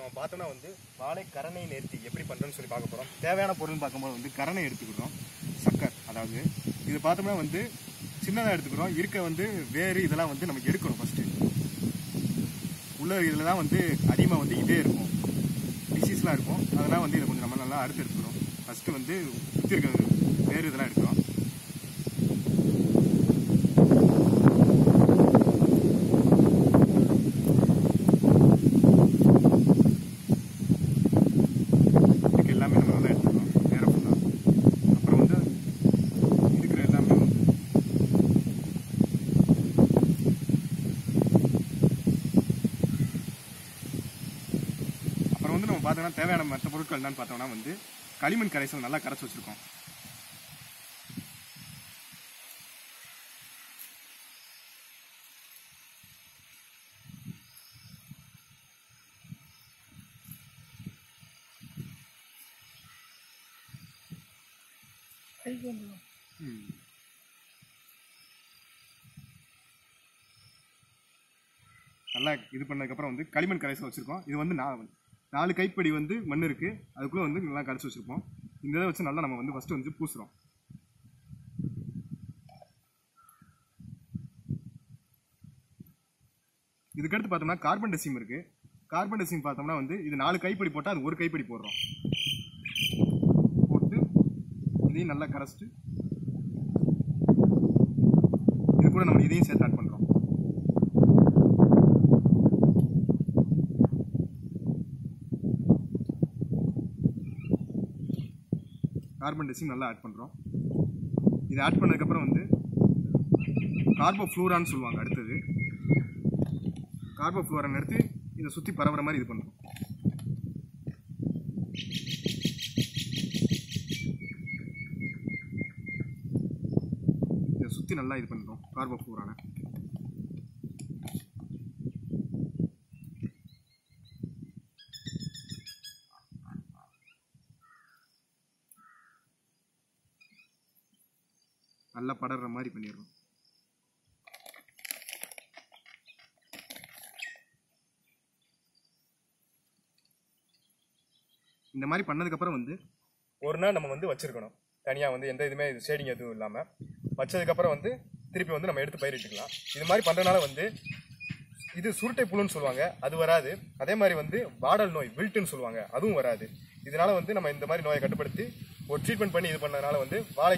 நம்ம பார்த்தோம்னா வந்து வாழை கரணை நேர்த்தி எப்படி பண்ணுறோன்னு சொல்லி பார்க்க போகிறோம் தேவையான பொருள்னு பார்க்கும்போது வந்து கரணை எடுத்துக்கிறோம் சக்கர் அதாவது இது பார்த்தோம்னா வந்து சின்னதாக எடுத்துக்கிறோம் இருக்க வந்து வேறு இதெல்லாம் வந்து நமக்கு எடுக்கணும் ஃபஸ்ட்டு உள்ள இதில் தான் வந்து அதிகமாக வந்து இதே இருக்கும் டிசீஸ்லாம் இருக்கும் அதெல்லாம் வந்து இதை கொஞ்சம் நம்ம நல்லா அறுத்து எடுத்துக்கிறோம் ஃபஸ்ட்டு வந்து சுற்றி இருக்க வேறு இதெல்லாம் எடுக்கிறோம் இதுக்கு எல்லாமே நம்ம நல்லா எடுத்துக்கிறோம் வேற ஃபுல்லாக அப்புறம் வந்து இருக்கிற எல்லாமே வந்து அப்புறம் வந்து நம்ம பார்த்தோம்னா தேவையான மற்ற பொருட்கள் என்னன்னு பார்த்தோம்னா வந்து களிமண் கரைசல் நல்லா கரைச்சி வச்சிருக்கோம் நல்லா இது பண்ணதுக்கப்புறம் வந்து களிமண் கரைசல் வச்சுருக்கோம் இது வந்து நா நாலு கைப்படி வந்து மண் இருக்குது அதுக்குள்ளே வந்து நல்லா கரைச்சி வச்சுருப்போம் இந்த இதை வச்சு நல்லா நம்ம வந்து ஃபஸ்ட்டு வந்து பூசுகிறோம் இதுக்கடுத்து பார்த்தோம்னா கார்பன் டெசிம் இருக்குது கார்பன் டெசிம் பார்த்தோம்னா வந்து இது நாலு கைப்படி போட்டால் அது ஒரு கைப்படி போடுறோம் போட்டு இதையும் நல்லா கரைச்சிட்டு இது கூட நம்ம இதையும் சேர்த்து ஆட் பண்ணுறோம் கார்பன் டெசிம் நல்லா ஆட் பண்ணுறோம் இது ஆட் பண்ணதுக்கப்புறம் வந்து கார்போஃப்ளூரான்னு சொல்லுவாங்க அடுத்தது கார்போஃப்ளூரான் எடுத்து இதை சுற்றி பரவுற மாதிரி இது பண்ணுறோம் இதை சுற்றி நல்லா இது பண்ணுறோம் கார்போஃப்ளூரானை நல்லா படர்ற மாதிரி பண்ணிடுறோம் இந்த மாதிரி பண்ணதுக்கப்புறம் வந்து ஒரு நாள் நம்ம வந்து வச்சிருக்கணும் தனியாக வந்து எந்த இதுவுமே ஷேடிங் எதுவும் இல்லாமல் வச்சதுக்கப்புறம் வந்து திருப்பி வந்து நம்ம எடுத்து பயிரிட்டுக்கலாம் இது மாதிரி பண்ணுறதுனால வந்து இது சுருட்டை புழுன்னு சொல்லுவாங்க அது வராது அதே மாதிரி வந்து வாடல் நோய் வில்ட்டுன்னு சொல்லுவாங்க அதுவும் வராது இதனால வந்து நம்ம இந்த மாதிரி நோயை கட்டுப்படுத்தி ஒரு ட்ரீட்மெண்ட் பண்ணி இது பண்ணதுனால வந்து வாழை